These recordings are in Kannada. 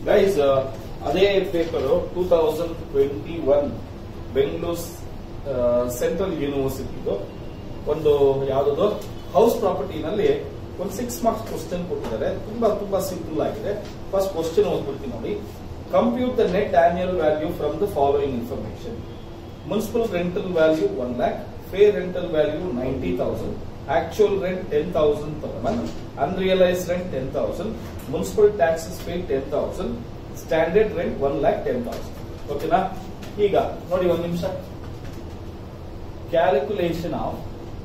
ಗೈಸ್ ಅದೇ paper two thousand twenty one Bengaluru central ಯೂನಿವರ್ಸಿಟಿದು ಒಂದು ಯಾವ್ದದು ಹೌಸ್ ಪ್ರಾಪರ್ಟಿನಲ್ಲಿ ಒಂದು ಸಿಕ್ಸ್ ಮಾರ್ಕ್ಸ್ ಕ್ವಶನ್ ಕೊಟ್ಟಿದ್ದಾರೆ ತುಂಬಾ ತುಂಬಾ ಸಿಂಪಲ್ ಆಗಿದೆ ಫಸ್ಟ್ ಕ್ವಶನ್ ಓದ್ಬಿಡ್ತೀನಿ ನೋಡಿ compute the net annual value from the following information municipal rental value one lakh fair rental value ninety thousand actual rent ten thousand per month unrealise rent ten thousand municipal taxes pay ten thousand standard rent one lakh ten thousand ಓಕೆನಾ ಈಗ ನೋಡಿ ಒಂದು ನಿಮಿಷ ಕ್ಯಾಲ್ಕುಲೇಷನ್ ಆಫ್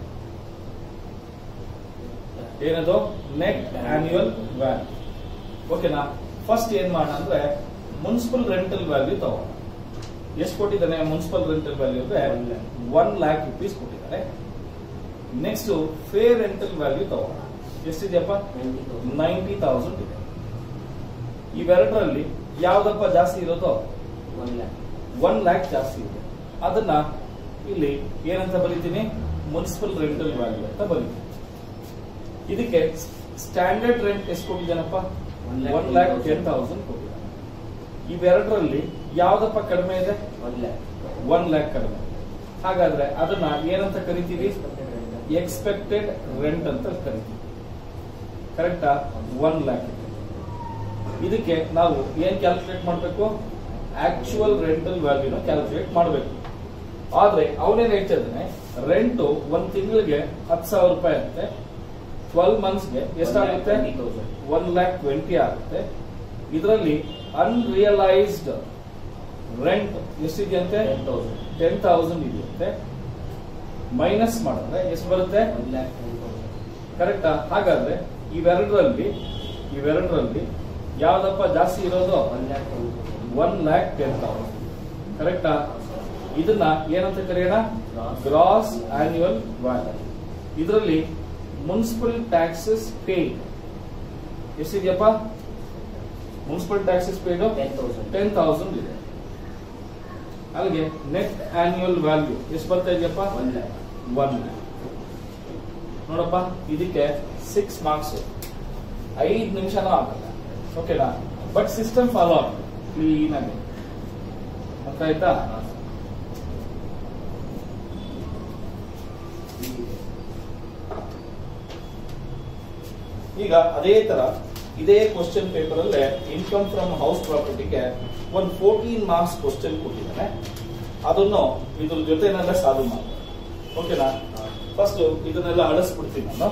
ಏನದು ನೆಟ್ ಆನ್ಯುಯಲ್ ವ್ಯಾಲ್ಯೂ ಓಕೆನಾ ಫಸ್ಟ್ ಏನ್ ಮಾಡೋಣ ಅಂದ್ರೆ ಮುನ್ಸಿಪಲ್ ರೆಂಟಲ್ ವ್ಯಾಲ್ಯೂ ತಗೋಣ ಎಷ್ಟು ಕೊಟ್ಟಿದ್ದಾನೆ ಮುನ್ಸಿಪಲ್ ರೆಂಟಲ್ ವ್ಯಾಲ್ಯೂ ಅಂದ್ರೆ ಒನ್ ಲ್ಯಾಕ್ ರುಪೀಸ್ ಕೊಟ್ಟಿದ್ದಾರೆ ನೆಕ್ಸ್ಟ್ ಫೇರ್ ರೆಂಟಲ್ ವ್ಯಾಲ್ಯೂ ತಗೋಣ ಎಷ್ಟಿದೆಯಪ್ಪ ನೈಂಟಿ ತೌಸಂಡ್ ಇದೆ ಇವೆರಡರಲ್ಲಿ ಯಾವ್ದಪ್ಪ ಜಾಸ್ತಿ ಇರೋದು ಒನ್ ಲ್ಯಾಕ್ ಜಾಸ್ತಿ ಇದೆ ಅದನ್ನ ಇಲ್ಲಿ ಏನಂತ ಬರೀತೀನಿ ಮುನ್ಸಿಪಲ್ ರೆಂಟಲ್ ವ್ಯಾಲ್ಯೂ ಅಂತ ಬರೀತೀನಿ ಇದಕ್ಕೆ ಸ್ಟ್ಯಾಂಡರ್ಡ್ ರೆಂಟ್ ಎಷ್ಟು ಕೊಟ್ಟಿದ್ದಾನಪ್ಪ ಒನ್ ಲ್ಯಾಕ್ ಟೆನ್ ತೌಸಂಡ್ ಕೊಟ್ಟಿದ್ದಾನೆ ಇವೆರಡರಲ್ಲಿ ಯಾವ್ದಪ್ಪ ಕಡಿಮೆ ಇದೆ ಒನ್ ಲ್ಯಾಕ್ ಕಡಿಮೆ ಹಾಗಾದ್ರೆ ಅದನ್ನ ಏನಂತ ಕರಿತೀವಿ ಎಕ್ಸ್ಪೆಕ್ಟೆಡ್ ರೆಂಟ್ ಅಂತ ಕರಿತೀವಿ ಕರೆಕ್ಟಾ ಒನ್ ಲ್ಯಾಕ್ ಇದಕ್ಕೆ ನಾವು ಏನ್ ಕ್ಯಾಲ್ಕುಲೇಟ್ ಮಾಡಬೇಕು ಆಕ್ಚುಯಲ್ ರೆಂಟಲ್ ವ್ಯಾಲ್ಯೂನ ಕ್ಯಾಲ್ಕುಲೇಟ್ ಮಾಡಬೇಕು ಆದ್ರೆ ಅವನೇನ್ ಹೇಳ್ತಾ ಇದ್ದಾನೆ ರೆಂಟ್ ಒಂದ್ ತಿಂಗಳಿಗೆ ಹತ್ತು ಸಾವಿರ ರೂಪಾಯಿ ಅಂತೆ ಟ್ವೆಲ್ ಮಂತ್ಸ್ಗೆ ಎಷ್ಟಾಗುತ್ತೆ ಒನ್ ಲ್ಯಾಕ್ ಟ್ವೆಂಟಿ ಆಗುತ್ತೆ ಇದರಲ್ಲಿ ಅನ್ರಿಯಲೈಸ್ಡ್ ರೆಂಟ್ ಎಷ್ಟಿದೆಯಂತೆ ಟೆನ್ ತೌಸಂಡ್ ಇದೆಯಂತೆ ಮೈನಸ್ ಮಾಡಿದ್ರೆ ಎಷ್ಟು ಬರುತ್ತೆ ಕರೆಕ್ಟಾ ಹಾಗಾದ್ರೆ ಇವೆರಡರಲ್ಲಿ ಇವೆರಡರಲ್ಲಿ ಯಾವ್ದಪ್ಪ ಜಾಸ್ತಿ ಇರೋದು ಒನ್ ಲ್ಯಾಕ್ ಟೆನ್ ತೌಸಂಡ್ ಕರೆಕ್ಟಾ ಇದನ್ನ ಏನಂತ ಕರೆಯೋಣ ಗ್ರಾಸ್ ಆನ್ಯುವಲ್ ವ್ಯಾಲ್ಯೂ ಇದರಲ್ಲಿ ಮುನ್ಸಿಪಲ್ ಟ್ಯಾಕ್ಸಸ್ ಪೇಡ್ ಎಷ್ಟಿದೆಯಪ್ಪ municipal taxes paid ten thousand ಇದೆ ಅಲ್ಲಿಗೆ ನೆಟ್ ಆನ್ಯುವಲ್ ವ್ಯಾಲ್ಯೂ ಎಷ್ಟು ಬರ್ತಾ ಇದೆಯಪ್ಪ ಒನ್ ಲ್ಯಾಕ್ ನೋಡಪ್ಪ ಇದಕ್ಕೆ ಸಿಕ್ಸ್ ಮಾರ್ಕ್ಸ್ ಐದು ನಿಮಿಷನೂ ಆಗಲ್ಲ ಓಕೆನಾ ಬಟ್ ಸಿಸ್ಟಮ್ ಫಾಲೋ ಆಗುತ್ತೆ ಕ್ಲೀನ್ ಆಗಿ ಅರ್ಥ ಆಯ್ತಾ ಈಗ ಅದೇ ತರ ಇದೇ ಕ್ವಶನ್ ಪೇಪರ್ ಅಲ್ಲೇ ಇನ್ಕಮ್ ಫ್ರಮ್ ಹೌಸ್ ಪ್ರಾಪರ್ಟಿಗೆ ಒಂದು ಫೋರ್ಟೀನ್ ಮಾರ್ಕ್ಸ್ ಕ್ವಶನ್ ಕೊಟ್ಟಿದ್ದಾನೆ ಅದನ್ನು ಇದ್ರ ಜೊತೆನೆಲ್ಲ ಸಾಲ್ವ್ ಮಾಡಿ ಓಕೆನಾ ಫಸ್ಟ್ ಇದನ್ನೆಲ್ಲ ಅಳಿಸ್ಬಿಡ್ತೀನಿ ನಾನು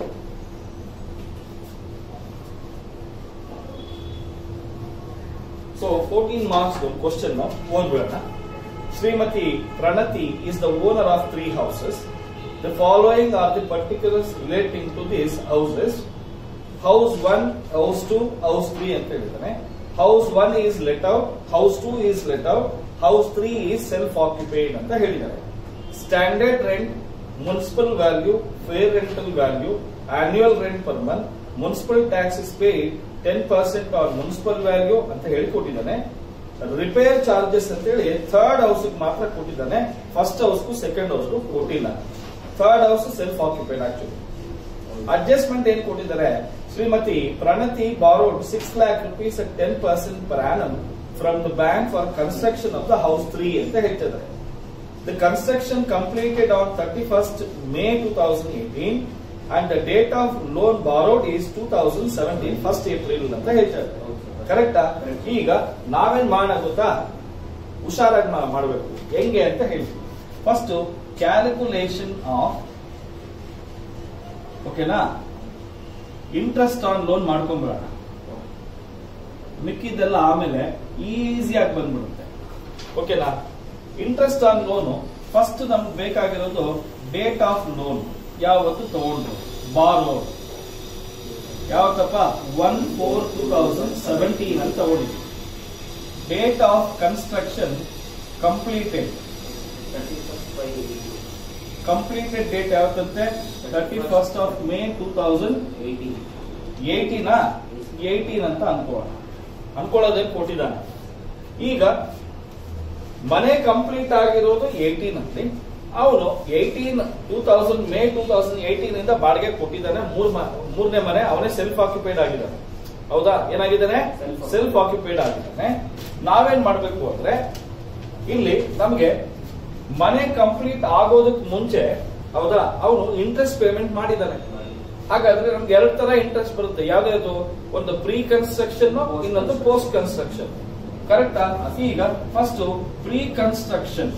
ಸೊ ಫೋರ್ಟೀನ್ ಮಾರ್ಕ್ಸ್ ಕ್ವಶನ್ ಓದ್ಬಿಡೋಣ Shrimati Pranati is the owner of three houses the following are the particulars relating to this houses house one house two house three ಅಂತ ಹೇಳಿದ್ದಾನೆ house one is let out house two is let out house three is self occupied ಅಂತ ಹೇಳಿದ್ದಾರೆ standard rent municipal value fair rental value annual rent per month municipal taxes paid ten percent on municipal value ಅಂತ ಹೇಳಿ ಕೊಟ್ಟಿದ್ದಾನೆ ರಿಪೇರ್ ಚಾರ್ಜಸ್ ಅಂತ ಹೇಳಿ ಥರ್ಡ್ ಹೌಸ್ ಮಾತ್ರ ಕೊಟ್ಟಿದ್ದಾನೆ ಫಸ್ಟ್ ಹೌಸ್ಗೂ ಸೆಕೆಂಡ್ ಹೌಸ್ಗೂ ಕೊಟ್ಟಿಲ್ಲ third house self occupied actually adjustment ಏನ್ ಕೊಟ್ಟಿದ್ದಾರೆ Shrimati Pranati borrowed six lakh rupees ten percent per annum from the bank for construction of the house three ಅಂತ ಹೇಳ್ತಿದ್ದಾರೆ the construction completed on thirty first May two thousand eighteen and the date of loan borrowed is two thousand seventeen first April ಅಂತ ಹೇಳ್ತಾರೆ ಕರೆಕ್ಟಾ ಈಗ ನಾವೇನ್ ಮಾಡೋಣ ಗೊತ್ತಾ ಹುಷಾರಾಗಿ ಮಾ- ಮಾಡ್ಬೇಕು ಹೆಂಗೆ ಅಂತ ಹೇಳ್ತೀವಿ ಫಸ್ಟ್ ಕ್ಯಾಲ್ಕುಲೇಷನ್ ಆಫ್ ಓಕೆನಾ ಇಂಟ್ರೆಸ್ಟ್ ಆನ್ ಲೋನ್ ಮಾಡ್ಕೊಂಡ್ಬಿಡೋಣ ಮಿಕ್ಕಿದ್ದೆಲ್ಲ ಆಮೇಲೆ ಈಸಿಯಾಗಿ ಬಂದ್ಬಿಡುತ್ತೆ ಓಕೆನಾ ಇಂಟ್ರೆಸ್ಟ್ ಆನ್ ಲೋನು ಫಸ್ಟ್ ನಮ್ಗೆ ಬೇಕಾಗಿರೋದು ಡೇಟ್ ಆಫ್ ಲೋನ್ ಯಾವತ್ತು ತಗೊಂಡ್ರು ಬಾರೋ ಯಾವತ್ತಪ್ಪ one four two thousand seventeen ಅಂತ ತಗೊಂಡಿದ್ವಿ date of construction completed completed date ಯಾವತ್ತಂತೆ thirty first of May two thousand eighteen eighteen ಅಂತ ಅನ್ಕೋಣ ಅನ್ಕೊಳ್ಳೋದೇ ಕೊಟ್ಟಿದ್ದಾನೆ ಈಗ ಮನೆ ಕಂಪ್ಲೀಟ್ ಆಗಿರೋದು ಏಯ್ಟೀನ್ ಅಲ್ಲಿ ಅವನು eighteen two thousand May two thousand eighteen ಇಂದ ಬಾಡಿಗೆ ಕೊಟ್ಟಿದ್ದಾನೆ ಮೂರ್ ಮ- ಮೂರನೇ ಮನೆ ಅವನೇ ಸೆಲ್ಫ್ ಆಕ್ಯುಪೈಡ್ ಆಗಿದ್ದಾನೆ ಹೌದಾ ಏನಾಗಿದ್ದಾನೆ Self- ಸೆಲ್ಫ್ ಆಕ್ಯುಪೈಡ್ ಆಗಿದ್ದಾನೆ ನಾವೇನ್ ಮಾಡ್ಬೇಕು ಅಂದ್ರೆ ಇಲ್ಲಿ ನಮ್ಗೆ ಮನೆ ಕಂಪ್ಲೀಟ್ ಆಗೋದಕ್ ಮುಂಚೆ ಹೌದಾ ಅವನು ಇಂಟ್ರೆಸ್ಟ್ ಪೇಮೆಂಟ್ ಮಾಡಿದ್ದಾನೆ ಹಾಗಾದ್ರೆ ನಮ್ಗೆ ಎರಡ್ ತರ ಇಂಟ್ರೆಸ್ಟ್ ಬರುತ್ತೆ ಯಾವ್ದು ಒಂದು ಪ್ರೀ ಕನ್ಸ್ಟ್ರಕ್ಷನ್ ಇನ್ನೊಂದು ಪೋಸ್ಟ್ ಕನ್ಸ್ಟ್ರಕ್ಷನ್ ಕರೆಕ್ಟಾ ಈಗ ಫಸ್ಟ್ ಪ್ರೀ ಕನ್ಸ್ಟ್ರಕ್ಷನ್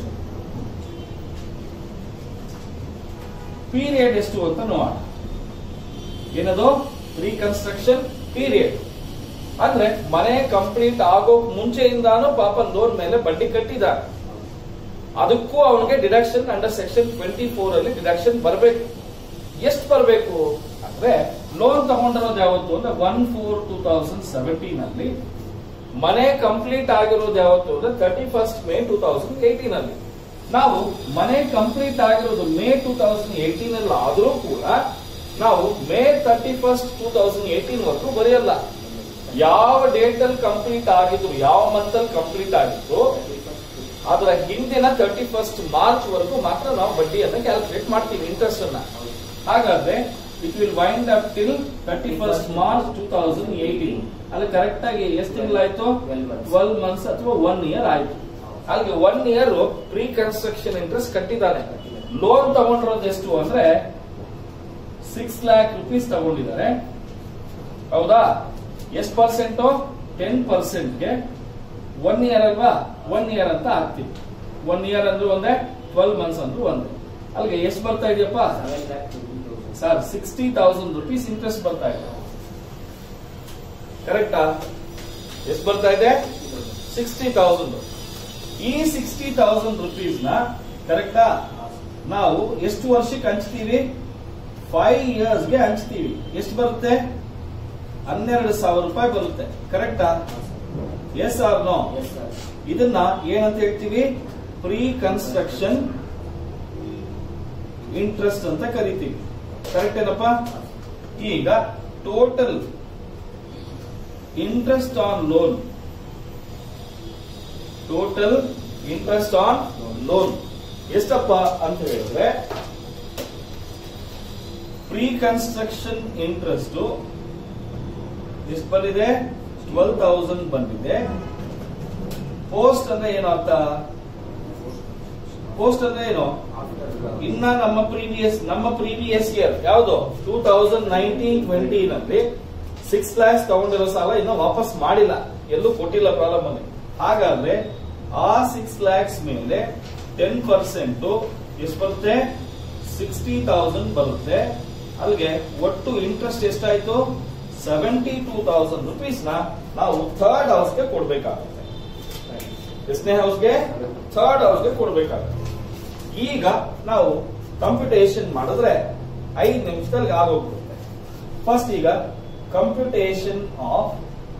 ಪೀರಿಯಡ್ ಎಷ್ಟು ಅಂತ ನೋಡೋಣ ಏನದು ಪ್ರೀ ಕನ್ಸ್ಟ್ರಕ್ಷನ್ ಪೀರಿಯಡ್ ಅಂದ್ರೆ ಮನೆ ಕಂಪ್ಲೀಟ್ ಆಗೋಕ್ ಮುಂಚೆಯಿಂದಾನು ಪಾಪ ಲೋನ್ ಮೇಲೆ ಬಡ್ಡಿ ಕಟ್ಟಿದ್ದಾರೆ ಅದಕ್ಕೂ ಅವನಿಗೆ deduction under section twenty four ಅಲ್ಲಿ ಡಿಡಕ್ಷನ್ ಬರಬೇಕು ಎಷ್ಟು ಬರಬೇಕು ಅಂದ್ರೆ ಲೋನ್ ತಗೊಂಡಿರೋದು ಯಾವತ್ತು ಅಂದ್ರೆ one four two thousand seventeen ಅಲ್ಲಿ ಮನೆ ಕಂಪ್ಲೀಟ್ ಆಗಿರೋದು ಯಾವತ್ತು ಅಂದ್ರೆ thirty first May two thousand eighteen ಅಲ್ಲಿ ನಾವು ಮನೆ ಕಂಪ್ಲೀಟ್ ಆಗಿರೋದು ಮೇ ಟೂ ತೌಸಂಡ್ ಏಟೀನ್ ಅಲ್ಲಿ ಆದ್ರೂ ಕೂಡ ನಾವು May thirty first two thousand eighteen ವರೆಗೂ ಬರೆಯಲ್ಲ ಯಾವ ಡೇಟ್ ಅಲ್ಲಿ ಕಂಪ್ಲೀಟ್ ಆಗಿದ್ದು ಯಾವ ಮಂತ್ ಅಲ್ಲಿ ಕಂಪ್ಲೀಟ್ ಆಗಿತ್ತು ಅದರ ಹಿಂದಿನ ತರ್ಟಿ ಫಸ್ಟ್ ಮಾರ್ಚ್ ವರೆಗೂ ಮಾತ್ರ ನಾವು ಬಡ್ಡಿಯನ್ನ ಕ್ಯಾಲ್ಕುಲೇಟ್ ಮಾಡ್ತೀವಿ ಇಂಟ್ರೆಸ್ಟ್ ಅನ್ನ ಹಾಗಾದ್ರೆ it will wind up till thirty first March two thousand eighteen ಅಲ್ಲಿ ಕರೆಕ್ಟ್ ಆಗಿ ಎಷ್ಟು ತಿಂಗಳಾಯ್ತು 12 months. ಟ್ವೆಲ್ ಮಂತ್ಸ್ ಅಥವಾ ಒನ್ ಇಯರ್ ಆಯ್ತು ಅಲ್ಲಿಗೆ one year pre construction interest ಕಟ್ಟಿದ್ದಾನೆ ಲೋನ್ ತಗೊಂಡಿರೋದು ಎಷ್ಟು ಅಂದ್ರೆ ಸಿಕ್ಸ್ ಲ್ಯಾಕ್ ರುಪೀಸ್ ತಗೊಂಡಿದ್ದಾರೆ ಹೌದಾ ಎಷ್ಟು ಪರ್ಸೆಂಟ್ ಟೆನ್ ಪರ್ಸೆಂಟ್ಗೆ ಒನ್ ಇಯರ್ ಅಲ್ವಾ ಒನ್ ಇಯರ್ ಅಂತ ಹಾಕ್ತೀವಿ ಒನ್ ಇಯರ್ ಅಂದ್ರೆ ಒಂದೇ ಟ್ವೆಲ್ ಮಂತ್ಸ್ ಅಂದ್ರೂ ಒಂದೇ ಅಲ್ಲಿಗೆ ಎಷ್ಟು ಬರ್ತಾ ಇದೆಯಪ್ಪ seven lakh twenty thousand sir sixty thousand rupees interest ಬರ್ತಾ ಇದೆ ಕರೆಕ್ಟಾ ಎಷ್ಟು ಬರ್ತಾ ಇದೆ ಸಿಕ್ಸ್ಟಿ ತೌಸಂಡ್ ಈ ಸಿಕ್ಸ್ಟಿ ತೌಸಂಡ್ ರುಪೀಸ್ ನ ಕರೆಕ್ಟಾ ನಾವು ಎಷ್ಟು ವರ್ಷಕ್ಕೆ ಹಂಚ್ತೀವಿ ಫೈವ್ ಇಯರ್ಸ್ ಗೆ ಹಂಚ್ತೀವಿ ಎಷ್ಟು ಬರುತ್ತೆ ಹನ್ನೆರಡು ಸಾವಿರ ರೂಪಾಯಿ ಬರುತ್ತೆ ಕರೆಕ್ಟಾ yes or no yes sir ಇದನ್ನ ಏನಂತ ಹೇಳ್ತೀವಿ ಪ್ರೀ ಕನ್ಸ್ಟ್ರಕ್ಷನ್ ಇಂಟ್ರೆಸ್ಟ್ ಅಂತ ಕರಿತೀವಿ ಕರೆಕ್ಟ್ ಏನಪ್ಪ ಈಗ total interest on loan total interest on loan ಎಷ್ಟಪ್ಪ ಅಂತ ಹೇಳಿದ್ರೆ ಪ್ರೀ ಕನ್ಸ್ಟ್ರಕ್ಷನ್ ಇಂಟ್ರೆಸ್ಟ್ ಎಷ್ಟು ಬಂದಿದೆ ಟ್ವೆಲ್ ತೌಸಂಡ್ ಬಂದಿದೆ ಪೋಸ್ಟ್ ಅಂದ್ರೆ ಏನು ಅರ್ಥ ಪೋಸ್ಟ್ ಅಂದ್ರೆ ಏನು ಇನ್ನ ನಮ್ಮ ಪ್ರೀವಿಯಸ್ ನಮ್ಮ ಪ್ರೀವಿಯಸ್ ಇಯರ್ ಯಾವುದು ಟೂ ತೌಸಂಡ್ ನೈನ್ಟೀನ್ ಟ್ವೆಂಟಿ ನಲ್ಲಿ ಸಿಕ್ಸ್ ಲ್ಯಾಕ್ಸ್ ತಗೊಂಡಿರೋ ಸಾಲ ಇನ್ನು ವಾಪಸ್ ಮಾಡಿಲ್ಲ ಎಲ್ಲೂ ಕೊಟ್ಟಿಲ್ಲ ಪ್ರಾಬ್ಲಮ್ ಅಲ್ಲಿ ಹಾಗಾದ್ರೆ ಆ ಸಿಕ್ಸ್ ಲ್ಯಾಕ್ಸ್ ಮೇಲೆ ಟೆನ್ ಪರ್ಸೆಂಟ್ ಎಷ್ಟು ಬರುತ್ತೆ ಸಿಕ್ಸ್ಟಿ ತೌಸಂಡ್ ಬರುತ್ತೆ ಅಲ್ಲಿಗೆ ಒಟ್ಟು ಇಂಟ್ರೆಸ್ಟ್ ಎಷ್ಟಾಯ್ತು ಸೆವೆಂಟಿ ಟೂ ತೌಸಂಡ್ ರುಪೀಸ್ ನ ನಾವು ಥರ್ಡ್ ಹೌಸ್ಗೆ ಕೊಡ್ಬೇಕಾಗುತ್ತೆ ಎಷ್ಟನೇ ಹೌಸ್ಗೆ ಥರ್ಡ್ ಹೌಸ್ಗೆ ಕೊಡ್ಬೇಕಾಗುತ್ತೆ ಈಗ ನಾವು ಕಂಪ್ಯೂಟೇಷನ್ ಮಾಡಿದ್ರೆ ಐದು ನಿಮಿಷದಲ್ಲಿ ಆಗೋಗ್ಬಿಡುತ್ತೆ ಫಸ್ಟ್ ಈಗ computation of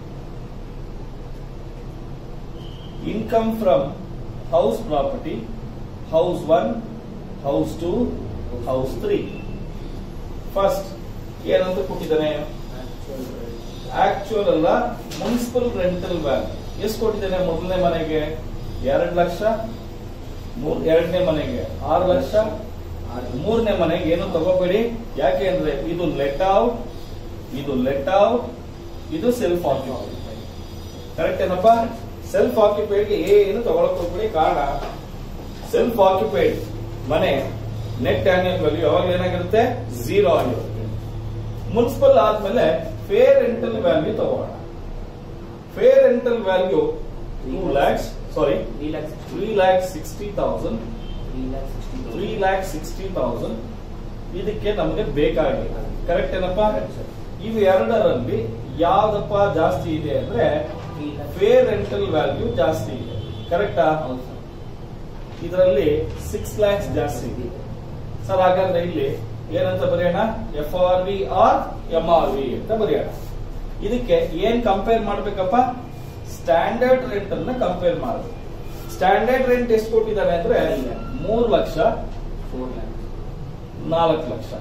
income from house property house one house two house three first ಏನಂತ ಕೊಟ್ಟಿದ್ದಾನೆ ಆಕ್ಚುಯಲ್ ಅಲ್ಲ ಮುನ್ಸಿಪಲ್ ರೆಂಟಲ್ ವ್ಯಾಲ್ಯೂ ಎಷ್ಟು ಕೊಟ್ಟಿದ್ದಾನೆ ಮೊದಲನೇ ಮನೆಗೆ ಎರಡು ಲಕ್ಷ ಮೂರ್ ಎರಡನೇ ಮನೆಗೆ ಆರು ಲಕ್ಷ ಮೂರನೇ ಮನೆಗೆ ಏನು ತಗೋಬೇಡಿ ಯಾಕೆ ಅಂದ್ರೆ ಇದು ಲೆಟ್ ಔಟ್ ಇದು ಲೆಟ್ ಔಟ್ ಇದು ಸೆಲ್ಫ್ ಆಕ್ಯುಪೈಡ್ ಕರೆಕ್ಟ್ ಏನಪ್ಪ ಸೆಲ್ಫ್ ಆಕ್ಯುಪೈಡ್ ಏನು ತಗೊಳಕ್ ಹೋಗ್ಬೇಡಿ ಕಾರಣ ಸೆಲ್ಫ್ ಆಕ್ಯುಪೈಡ್ ಮನೆ ನೆಟ್ ಆನ್ಯಲ್ ವ್ಯಾಲ್ಯೂ ಯಾವಾಗ ಏನಾಗಿರುತ್ತೆ ಝೀರೋ ಆಗಿರುತ್ತೆ ಮುನ್ಸಿಪಲ್ ಆದ್ಮೇಲೆ ಫೇರ್ ರೆಂಟಲ್ ವ್ಯಾಲ್ಯೂ ತಗೋಣ fair rental value two lakhs sorry three lakh three lakh sixty thousand three lakh sixty three lakh sixty thousand ಇದಕ್ಕೆ ನಮಗೆ ಬೇಕಾಗಿಲ್ಲ ಕರೆಕ್ಟ್ ಏನಪ್ಪಾ ಇವು ಎರಡರಲ್ಲಿ ಯಾವ್ದಪ್ಪ ಜಾಸ್ತಿ ಇದೆ ಅಂದ್ರೆ three lakh fair rental value ಜಾಸ್ತಿ ಇದೆ ಕರೆಕ್ಟಾ ಹೌದು ಸರ್ ಇದರಲ್ಲಿ ಸಿಕ್ಸ್ ಲ್ಯಾಕ್ಸ್ ಜಾಸ್ತಿ ಇದೆ ಸರ್ ಹಾಗಾದ್ರೆ ಇಲ್ಲಿ ಏನಂತ ಬರೆಯೋಣ F R V R M R V ಅಂತ ಬರೆಯೋಣ ಇದಕ್ಕೆ ಏನ್ ಕಂಪೇರ್ ಮಾಡ್ಬೇಕಪ್ಪ ಸ್ಟ್ಯಾಂಡರ್ಡ್ ರೆಂಟ್ ಅನ್ನ ಕಂಪೇರ್ ಮಾಡಬೇಕು ಸ್ಟ್ಯಾಂಡರ್ಡ್ ರೆಂಟ್ ಎಷ್ಟು ಕೊಟ್ಟಿದ್ದಾರೆ ಅಂದ್ರೆ ಮೂರು ಲಕ್ಷ ಫೋರ್ ಲ್ಯಾಕ್ ನಾಲ್ಕು ಲಕ್ಷ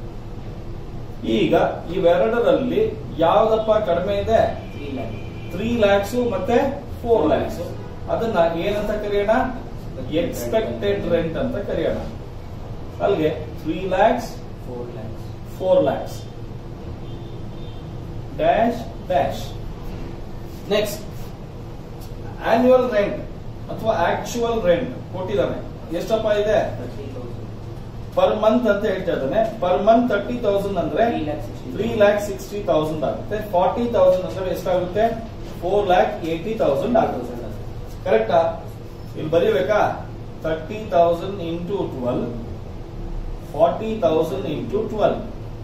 ಈಗ ಇವೆರಡರಲ್ಲಿ ಯಾವ್ದಪ್ಪ ಕಡಿಮೆ ಇದೆ ತ್ರೀ ಲ್ಯಾಕ್ ತ್ರೀ ಲ್ಯಾಕ್ಸ್ ಮತ್ತೆ ಫೋರ್ ಲ್ಯಾಕ್ಸ್ ಅದನ್ನ ಏನಂತ ಕರೆಯೋಣ ಎಕ್ಸ್ಪೆಕ್ಟೆಡ್ ರೆಂಟ್ ಅಂತ ಕರೆಯೋಣ ಅಲ್ಲಿಗೆ three lakhs four lakhs four lakhs dash dash next annual rent ಅಥವಾ ಆಕ್ಚುಯಲ್ ರೆಂಟ್ ಕೊಟ್ಟಿದ್ದಾನೆ ಎಷ್ಟಪ್ಪ ಇದೆ Thirty thousand. ಪರ್ ಮಂತ್ ಅಂತ ಹೇಳ್ತಾ ಇದ್ದಾನೆ ಪರ್ ಮಂತ್ ತರ್ಟಿ ತೌಸಂಡ್ ಅಂದ್ರೆ Three lakh sixty. Three lakh sixty thousand ಆಗುತ್ತೆ ಫಾರ್ಟಿ ತೌಸಂಡ್ ಅಂದ್ರೆ ಎಷ್ಟಾಗುತ್ತೆ ಫೋರ್ ಲ್ಯಾಕ್ ಏಟಿ ತೌಸಂಡ್ ಆಗುತ್ತೆ Thousand ಆಗುತ್ತೆ. ಕರೆಕ್ಟಾ ಇಲ್ಲಿ ಬರೀಬೇಕಾ thirty thousand into twelve forty thousand into twelve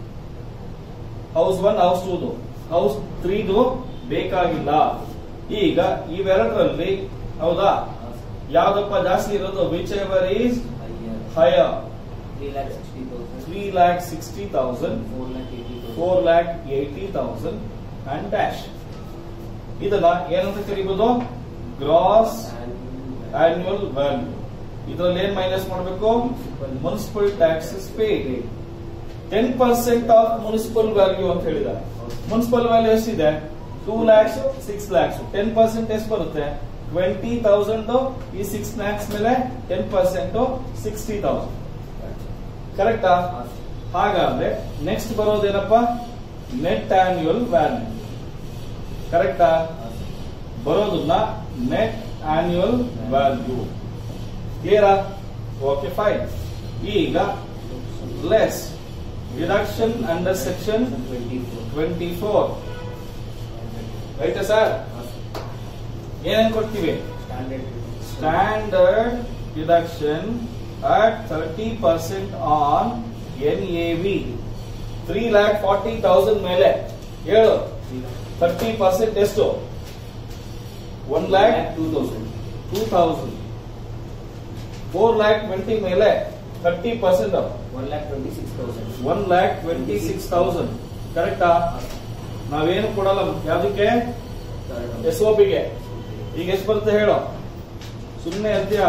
house one house ಟೂದು ಹೌಸ್ ತ್ರೀದು ಬೇಕಾಗಿಲ್ಲ ಈಗ ಇವೆರಡರಲ್ಲಿ ಹೌದಾ ಹಾ, sir. ಯಾವ್ದಪ್ಪ ಜಾಸ್ತಿ ಇರೋದು which ever is Higher. Higher Three lakh sixty thousand. Three lakh sixty thousand Four lakh eighty thousand. Four lakh eighty thousand and dash ಇದನ್ನ ಏನಂತ ಕರಿಬಹುದು ಗ್ರಾಸ್ And ಆನ್ಯುವಲ್ ವ್ಯಾಲ್ಯೂ ಇದರಲ್ಲಿ ಏನ್ ಮೈನಸ್ ಮಾಡಬೇಕು municipal taxes paid ten percent of municipal value ಅಂತ ಹೇಳಿದ್ದಾರೆ ಮುನ್ಸಿಪಲ್ ವ್ಯಾಲ್ಯೂ ಎಷ್ಟಿದೆ two lakhs six lakhs ten percent ಎಷ್ಟು ಬರುತ್ತೆ ಟ್ವೆಂಟಿ ತೌಸಂಡ್ ಈ ಸಿಕ್ಸ್ ಲ್ಯಾಕ್ಸ್ ಮೇಲೆ ಟೆನ್ ಪರ್ಸೆಂಟ್ ಸಿಕ್ಸ್ಟಿ ತೌಸಂಡ್ ಕರೆಕ್ಟಾ ಹಾ, sir. ಹಾಗಾದ್ರೆ ನೆಕ್ಸ್ಟ್ ಬರೋದೇನಪ್ಪ ನೆಟ್ ಆನ್ಯುವಲ್ ವ್ಯಾಲ್ಯೂ ಕರೆಕ್ಟಾ ಹಾ, sir. ಬರೋದನ್ನ ನೆಟ್ ಆನ್ಯುವಲ್ ವ್ಯಾಲ್ಯೂ ಕ್ಲಿಯರಾ ಓಕೆ ಫೈನ್ ಈಗ less deduction under section Twenty-four. Twenty four ರೈಟಾ ಸರ್ ಹಾ, sir. ಏನೇನ್ ಕೊಡ್ತೀವಿ Standard. Standard deduction at thirty percent on N A V three lakh forty thousand ಮೇಲೆ ಹೇಳು Three lakh. ಥರ್ಟಿ ಪರ್ಸೆಂಟ್ ಎಷ್ಟು one lakh Two thousand. Two thousand four lakh twenty ಮೇಲೆ thirty percent One lakh twenty-six thousand. One lakh twenty six thousand ಕರೆಕ್ಟಾ ಹಾ, sir. ನಾವೇನು ಕೊಡಲ್ಲ ಯಾವ್ದಕ್ಕೆ Third one. ಎಸ್ ಒ ಪಿಗೆ ಈಗ ಎಷ್ಟು ಬರುತ್ತೆ ಹೇಳು ಸುಮ್ಮನೆ ಅಂತೀಯ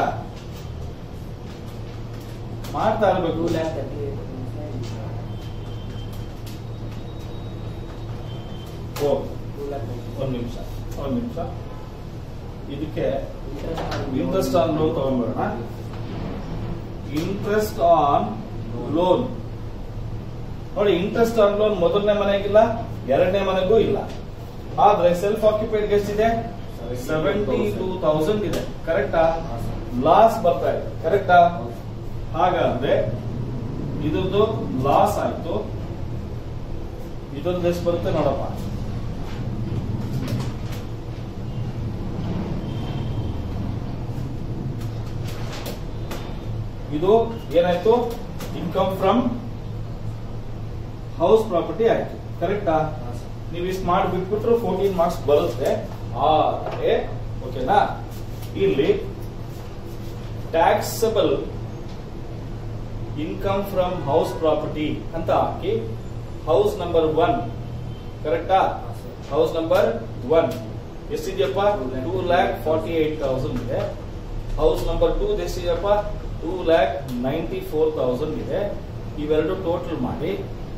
ಮಾಡ್ತಾ ಇರ್ಬೇಕು Two lakh thirty-eight thousand. ಓ Two lakh twenty. ಒಂದ್ ನಿಮಿಷ ಒಂದ್ ನಿಮಿಷ ಇದಕ್ಕೆ Interest on interest on loan ತಗೊಂಡ್ಬಿಡೋಣ ಇಂಟ್ರೆಸ್ಟ್ ಆನ್ ಲೋನ್ ನೋಡಿ ಇಂಟ್ರೆಸ್ಟ್ ಆನ್ ಲೋನ್ ಮೊದಲನೇ ಮನೆಗಿಲ್ಲ ಎರಡನೇ ಮನೆಗೂ ಇಲ್ಲ ಆದ್ರೆ ಸೆಲ್ಫ್ ಆಕ್ಯುಪೈಡ್ ಎಷ್ಟಿದೆ ಸೆವೆಂಟಿ ಟೂ ತೌಸಂಡ್ ಇದೆ ಕರೆಕ್ಟಾ ಹಾ, sir. ಲಾಸ್ ಬರ್ತಾ ಇದೆ ಕರೆಕ್ಟಾ ಹೌದು. ಹಾಗಾದ್ರೆ ಇದ್ರದ್ದು ಲಾಸ್ ಆಯ್ತು ಇದ್ರದ್ದು ಎಷ್ಟು ಬರುತ್ತೆ ನೋಡಪ್ಪ ಇದು ಏನಾಯ್ತು ಇನ್ಕಮ್ ಫ್ರಮ್ ಹೌಸ್ ಪ್ರಾಪರ್ಟಿ ಆಯ್ತು ಕರೆಕ್ಟಾ ಹಾ, sir. ನೀವು ಇಷ್ಟು ಮಾಡಿ ಬಿಟ್ಬಿಟ್ರು ಫೋರ್ಟೀನ್ ಮಾರ್ಕ್ಸ್ ಬರುತ್ತೆ ಆದರೆ ಓಕೆನಾ ಇಲ್ಲಿ taxable income from house property ಅಂತ ಹಾಕಿ ಹೌಸ್ ನಂಬರ್ ಒನ್ ಕರೆಕ್ಟಾ ಹಾ, sir. ಹೌಸ್ ನಂಬರ್ ಒನ್ ಎಷ್ಟಿದೆಯಪ್ಪ two lakh forty eight thousand ಇದೆ ಹೌಸ್ ನಂಬರ್ ಟೂ ಎಷ್ಟಿದೆಯಪ್ಪ two lakh ninety four thousand ಇದೆ ಇವೆರಡು ಟೋಟಲ್ ಮಾಡಿ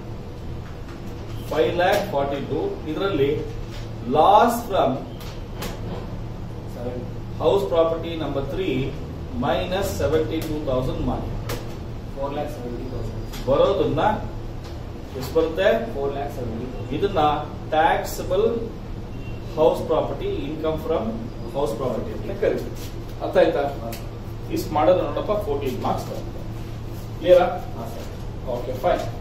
ಫೈವ್ ಲ್ಯಾಕ್ ಫಾರ್ಟಿ ಟೂ ಇದರಲ್ಲಿ loss from Seven. House property number three minus seventy two thousand ಮಾಡಿ Four lakh seventy thousand. ಬರೋದನ್ನ ಎಷ್ಟು ಬರುತ್ತೆ Four lakh seventy thousand. ಇದನ್ನ taxable house property income from house property ಅಂತ ಕರಿತೀವಿ ಅರ್ಥ ಆಯ್ತಾ ಹಾ, sir. ಇಷ್ಟು ಮಾಡೋದು ನೋಡಪ್ಪ ಫೋರ್ಟೀನ್ ಮಾರ್ಕ್ಸ್ ಬರುತ್ತೆ ಕ್ಲಿಯರಾ ಹಾ, sir. Okay fine